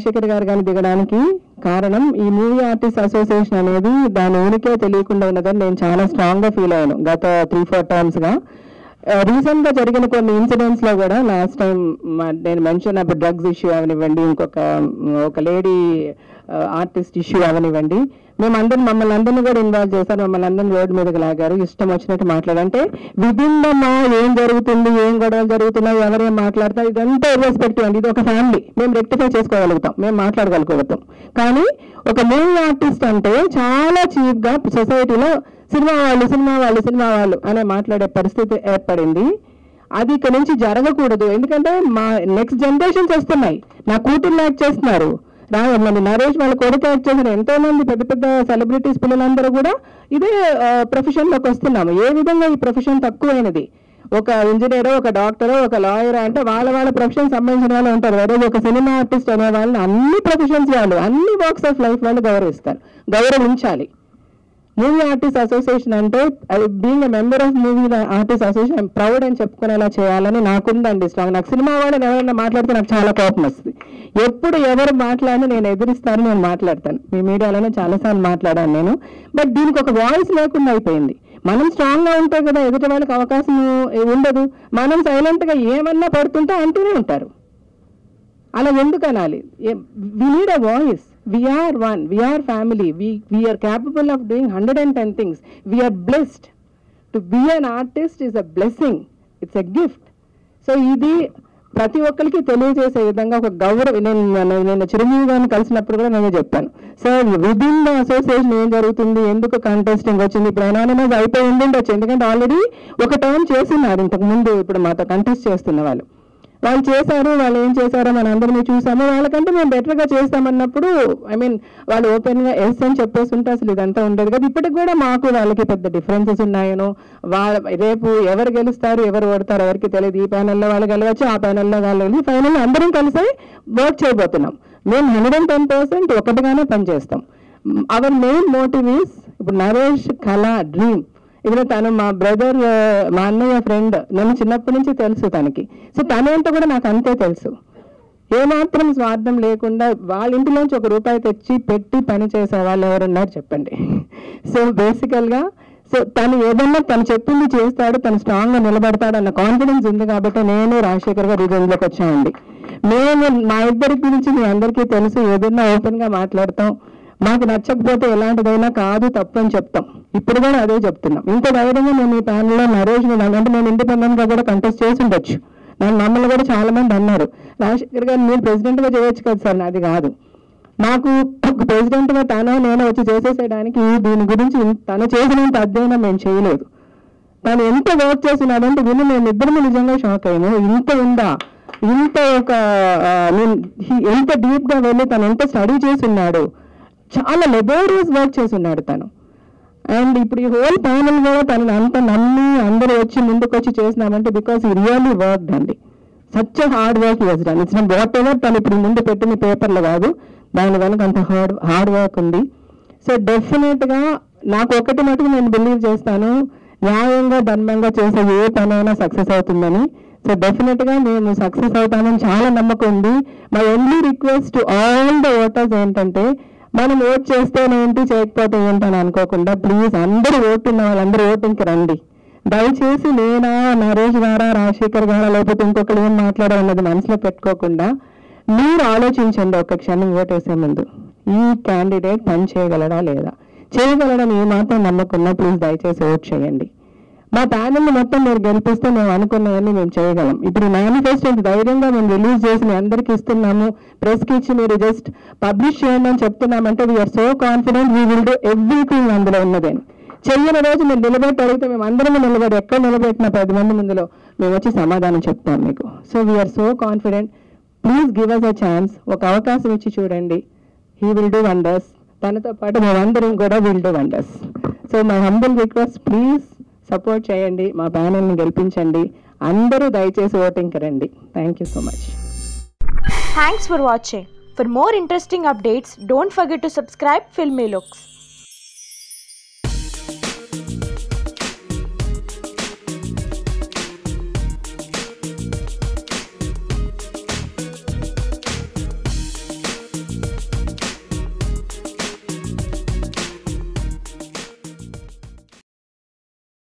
రాజశేఖర్ గారు కానీ దిగడానికి కారణం ఈ మూవీ ఆర్టిస్ట్ అసోసియేషన్ అనేది దాని ఉనికే తెలియకుండా ఉన్నదని నేను చాలా స్ట్రాంగ్ గా ఫీల్ అయ్యాను గత త్రీ ఫోర్ టైమ్స్ గా రీసెంట్ గా జరిగిన కొన్ని ఇన్సిడెంట్స్ లో కూడా లాస్ట్ టైం నేను మెన్షన్ అప్పుడు డ్రగ్స్ ఇష్యూ అవనివ్వండి ఇంకొక మ్, ఒక లేడీ ఆర్టిస్ట్ ఇష్యూ అవనివ్వండి మేమందరం మమ్మల్ని అందరినీ కూడా ఇన్వాల్వ్ చేశారు మమ్మల్ని అందరిని రోడ్డు మీదకి లాగారు ఇష్టం వచ్చినట్టు మాట్లాడంటే విదిన్ ద మా ఏం జరుగుతుంది ఏం గొడవలు జరుగుతున్నాయి ఎవరేం మాట్లాడతారు ఇదంతా ఇర్రెస్పెక్టివ్ అండి ఇది ఒక ఫ్యామిలీ మేము రెక్టిఫై చేసుకోగలుగుతాం మేము మాట్లాడగలుగుతాం కానీ ఒక మూవీ ఆర్టిస్ట్ అంటే చాలా చీప్ గా సొసైటీలో సినిమా వాళ్ళు సినిమా వాళ్ళు సినిమా వాళ్ళు అనే మాట్లాడే పరిస్థితి ఏర్పడింది అది ఇక్కడ నుంచి జరగకూడదు ఎందుకంటే మా నెక్స్ట్ జనరేషన్స్ వస్తున్నాయి నా కూతుర్లు యాక్ట్ చేస్తున్నారు రా మన నరేష్ వాళ్ళ కొడుకు యాక్ట్ చేసిన ఎంతో మంది పెద్ద పెద్ద సెలబ్రిటీస్ పిల్లలందరూ కూడా ఇదే ప్రొఫెషన్ లోకి వస్తున్నాము ఏ విధంగా ఈ ప్రొఫెషన్ తక్కువైనది ఒక ఇంజనీర్ ఒక డాక్టర్ ఒక లాయర్ అంటే వాళ్ళ వాళ్ళ ప్రొఫెషన్ సంబంధించిన వాళ్ళు ఉంటారు వేరే ఒక సినిమా ఆర్టిస్ట్ అనే వాళ్ళని అన్ని ప్రొఫెషన్స్ వాళ్ళు అన్ని వాక్స్ ఆఫ్ లైఫ్ వాళ్ళు గౌరవిస్తారు గౌరవించాలి మూవీ ఆర్టిస్ట్ అసోసియేషన్ అంటే అది being a member of movie artist association proud అని చెప్పుకునేలా చేయాలని నాకుందండి స్ట్రాంగ్ నాకు సినిమా వాళ్ళని ఎవరైనా మాట్లాడితే నాకు చాలా కోపం వస్తుంది ఎప్పుడు ఎవరు మాట్లాడినా నేను ఎదిరిస్తాను నేను మాట్లాడతాను మీ మీడియాలోనే చాలాసార్లు మాట్లాడాను నేను బట్ దీనికి ఒక వాయిస్ లేకుండా అయిపోయింది మనం స్ట్రాంగ్ గా ఉంటే కదా ఎదుటి వాళ్ళకి అవకాశం ఉండదు మనం సైలెంట్ గా ఏమన్నా పడుతుంటే అంటూనే ఉంటారు అలా ఎందుకు అనాలి we need a voice we're one we're family we we're capable of doing hundred and ten things we're blessed to be an artist is a blessing it's a gift so ఇది ప్రతి ఒక్కరికి తెలియజేసే విధంగా ఒక గౌరవం నేను నేను- నేను చిరంజీవి గారిని కలిసినప్పుడు కూడా నేనే చెప్పాను సార్ విదిన్ ద అసోసియేషన్ ఏం జరుగుతుంది ఎందుకు కంటెస్టింగ్ వచ్చింది ఇప్పుడు ఎనానిమస్ అయిపోయి ఉండిండొచ్చు ఎందుకంటే ఆల్రెడీ ఒక టర్మ్ చేస్తున్నారు ఇంతకు ముందు ఇప్పుడు మాతో కంటెస్ట్ చేస్తున్న వాళ్ళు వాళ్ళు చేశారు వాళ్ళు ఏం చేశారో మన అందరినీ చూసాము వాళ్ళకంటే మేము బెటర్ గా చేస్తామన్నప్పుడు ఐ మీన్ వాళ్ళు ఓపెన్ గా ఎస్ అని చెప్పేసి ఉంటే అసలు ఇదంతా ఉండేది కదా ఇప్పటికి కూడా మాకు వాళ్ళకి పెద్ద డిఫరెన్సెస్ ఉన్నాయను వాళ్ళ రేపు ఎవరు గెలుస్తారు ఎవరు ఓడతారు ఎవరికి తెలియదు ఈ ప్యానెల్లో వాళ్ళు గెలవచ్చు ఆ ప్యానెల్లో వాళ్ళు గెలిచి ఫైనల్ అందరం కలిసి వర్క్ చేయబోతున్నాం మేము హండ్రెడ్ అండ్ టెన్ పర్సెంట్ ఒకటిగానే పనిచేస్తాం అవర్ మెయిన్ మోటివ్ ఈస్ ఇప్పుడు నరేష్ కళ డ్రీమ్ ఇప్పుడు తను మా బ్రదర్ మా అన్నయ్య ఫ్రెండ్ నన్ను చిన్నప్పటి నుంచి తెలుసు తనకి సో తనేంటో కూడా నాకు అంతే తెలుసు ఏమాత్రం స్వార్థం లేకుండా వాళ్ళ ఇంటిలోంచి ఒక రూపాయి తెచ్చి పెట్టి పని చేసే వాళ్ళు ఎవరున్నారు చెప్పండి సో బేసికల్గా సో తను ఏదన్నా తను చెప్పింది చేస్తాడు తను స్ట్రాంగ్ గా నిలబడతాడు అన్న కాన్ఫిడెన్స్ ఉంది కాబట్టి నేను రాజశేఖర్ గారు రీజన్లోకి వచ్చామండి మేము మా ఇద్దరి గురించి మీ అందరికీ తెలుసు ఏదన్నా ఓపెన్ గా మాట్లాడతాం మాకు నచ్చకపోతే ఎలాంటిదైనా కాదు తప్పు అని చెప్తాం ఇప్పుడు కూడా అదే చెప్తున్నాం ఇంకో ధైర్యంగా మేము ఈ ప్యానల్లో నరేష్ మీద అంటే మేము ఇండిపెండెంట్ గా కూడా కంటెస్ట్ చేసి ఉండొచ్చు నన్ను మమ్మల్ని కూడా చాలా మంది అన్నారు రాజశేఖర్ గారు మీరు ప్రెసిడెంట్ గా చేయొచ్చు కదా సార్ అది కాదు మాకు ప్రెసిడెంట్ గా తను నేను వచ్చి చేసేసేయడానికి దీని గురించి తను చేసినంత అధ్యయనం మేము చేయలేదు తను ఎంత వర్క్ చేసినాడంటే విని మేము ఇద్దరు నిజంగా షాక్ అయ్యాము ఇంత ఉందా ఇంత ఒక ఆ, నేను- he- ఎంత డీప్ గా వెళ్ళి తను ఎంత స్టడీ చేసి ఉన్నాడు చాలా లెబోరియస్ వర్క్ చేసి ఉన్నాడు తను అండ్ ఇప్పుడు ఈ హోల్ ప్యానల్ కూడా తనని అంత నమ్మి అందరూ వచ్చి ముందుకు వచ్చి చేసినామంటే బికాస్ ఈ రియల్లీ వర్క్ అండి such hard work use done it's whatever తను ఇప్పుడు ముందు పెట్టిన పేపర్లు కాదు దాని వెనక అంత హార్డ్ హార్డ్ వర్క్ ఉంది సో డెఫినెట్ గా నాకు ఒకటి మటుకు నేను బిలీవ్ చేస్తాను న్యాయంగా ధర్మంగా చేసే ఏ పనైనా సక్సెస్ అవుతుందని సో డెఫినెట్ గా మేము సక్సెస్ అవుతామని చాలా నమ్మకం ఉంది my only request to all the voters ఏంటంటే మనం ఓట్ చేస్తేనేంటి చేయకపోతే ఏంటని అనుకోకుండా ప్లీజ్ అందరూ ఓటున్న వాళ్ళందరూ ఓటింగ్కి రండి దయచేసి నేనా నరేష్ గారా రాజశేఖర్ గారా లేకపోతే ఇంకొకరు ఏం మాట్లాడారు అన్నది మనసులో పెట్టుకోకుండా మీరు ఆలోచించండి ఒక క్షణం ఓటేసే ముందు ఈ క్యాండిడేట్ పని చేయగలడా లేదా చేయగలడని ఏ మాత్రం నమ్మకున్నా ప్లీజ్ దయచేసి ఓట్ చేయండి మా ప్యానెల్ మొత్తం మీరు గెలిపిస్తే మేము అనుకున్నవన్నీ మేము చేయగలం ఇప్పుడు మేనిఫెస్టో ధైర్యంగా మేము రిలీజ్ చేసి మీ అందరికి ఇస్తున్నాము ప్రెస్ కి ఇచ్చి మీరు జస్ట్ పబ్లిష్ చేయండి అని చెప్తున్నామంటే we're so confident we will do everything అందులో ఉన్నదని చెయ్యని రోజు మీరు నిలబెట్టి అడిగితే మేము అందరం నిలబడి ఎక్కడ నిలబెట్టిన పది మంది ముందులో మేము వచ్చి సమాధానం చెప్తాం మీకు so we're so confident please give us a chance ఒక అవకాశం ఇచ్చి చూడండి హీ విల్ డూ వండర్స్ తనతో పాటు మేమందరం కూడా will do wonders so my humble request please support చేయండి మా ప్యానల్ని గెలిపించండి అందరూ దయచేసి ఓటింగ్కి రండి thank you so much Thanks for watching. For more interesting updates, don't forget to subscribe Filmy Looks.